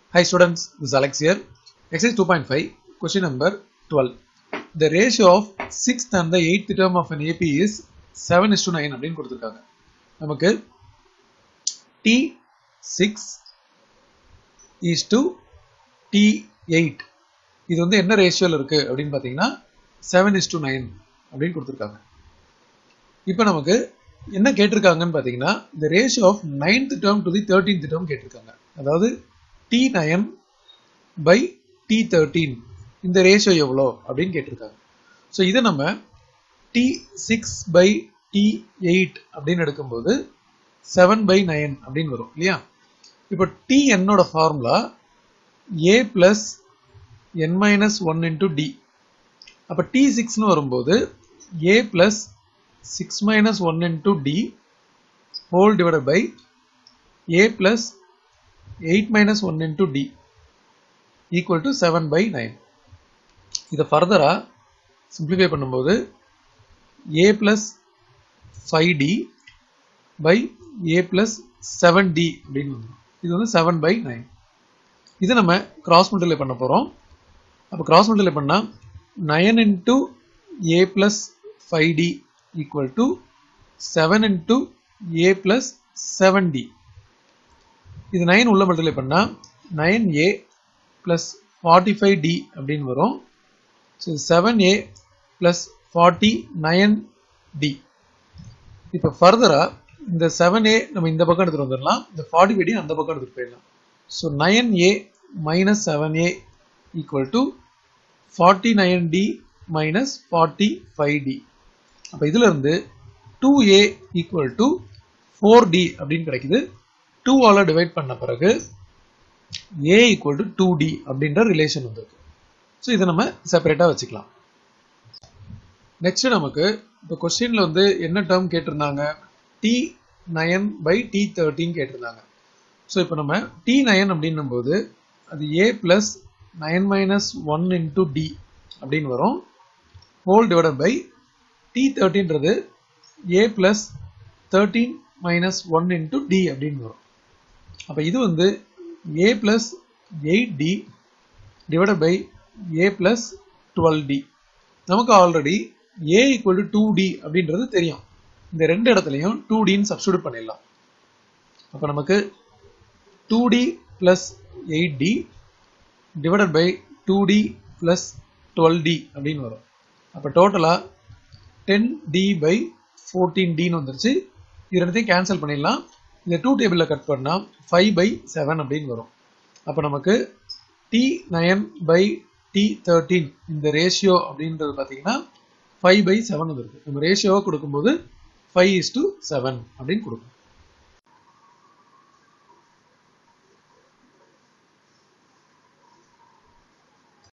Hi students, this is Alex here. Exercise 2.5, question number 12. The ratio of 6th and the 8th term of an AP is 7 is to 9 அப்படின்னு கொடுத்துருக்காங்க நமக்கு T6 is to T8 இது வந்து என்ன ரேஷியோல இருக்கு அப்படின்னு பார்த்தீங்கன்னா 7 is to 9 அப்படின்னு கொடுத்துருக்காங்க இப்போ நமக்கு என்ன கேட்டிருக்காங்கன்னு பார்த்தீங்கன்னா இந்த ratio of ninth term to the thirteenth term கேட்டிருக்காங்க அதாவது T nine by D thirteen இந்த ரேஷியோ எவ்வளோ அப்படின்னு கேட்டிருக்காங்க ஸோ இதை நம்ம T six by T eight அப்படின்னு எடுக்கும்போது செவன் பை நைன் அப்படின்னு வரும் இல்லையா இப்போ டி என்னோட formula a plus n minus one into d அப்போ டி சிக்ஸ்னு வரும்போது a plus 6 minus 1 into d whole divided by a plus 8 minus 1 into d equal to 7 by 9 இதை ஃபர்தரா சிம்பிளிஃபை பண்ணும்போது a plus 5d by a plus 7d அப்படின்னு வந்துடும் இது வந்து 7 by 9 இது நம்ம கிராஸ் மல்டிப்ளை பண்ண போகிறோம் அப்போ கிராஸ் மல்டிப்ளை பண்ணால் 9 into a plus 5d equal to 7 into a plus 7d இது 9 உள்ள மல்டிப்ளை பண்ணா 9a plus 45d அப்படின்னு வரும் ஸோ 7a plus 49d இப்போ ஃபர்தரா இந்த 7a நம்ம இந்த பக்கம் எடுத்துட்டு வந்துடலாம் இந்த 45d அந்த பக்கம் எடுத்துட்டு போயிடலாம் so 9a minus 7a equal to 49d minus 45d அப்போ இதுல இருந்து two a equal to four d அப்படின்னு கிடைக்குது டூ ஆல டிவைட் பண்ண பிறகு a equal to two d அப்படின்ற ரிலேஷன் வந்திருக்கு ஸோ இதை நம்ம செப்பரேட்டாக வச்சுக்கலாம் நெக்ஸ்ட் நமக்கு இப்போ கொஸ்டின்ல வந்து என்ன டேர்ம் கேட்டிருந்தாங்க t nine by t thirteen கேட்டிருந்தாங்க ஸோ இப்போ நம்ம டி நயன் அப்படின்னும் போது அது a plus nine minus one into d அப்படின்னு வரும் ஹோல் டிவைடட் பை டி தேர்ட்டின்றது a plus thirteen minus one into d அப்படின்னு வரும் அப்போ இது வந்து a plus eight d divided by a plus twelve d நமக்கு already a equal to two d அப்படின்றது தெரியும் இந்த ரெண்டு இடத்துலையும் டூ டின்னு சப்ஸ்டியூட் பண்ணிடலாம் அப்போ நமக்கு two d plus eight d divided by two d plus twelve d அப்படின்னு வரும் அப்போ டோட்டலாக டென் டி பை ஃபோர்டீன் டின்னு வந்துருச்சு இது ரெண்டுத்தையும் கேன்சல் பண்ணிடலாம் இந்த டூ டேபிளில் கட் பண்ணால் ஃபைவ் பை செவன் அப்படின்னு வரும் அப்போ நமக்கு t nine by D thirteen இந்த ரேஷியோ அப்படின்றது பார்த்தீங்கன்னா ஃபைவ் பை செவன் வந்துருக்கு நம்ம ரேஷியோவை கொடுக்கும்போது ஃபைவ் இஸ் டு செவன் அப்படின்னு கொடுக்கும்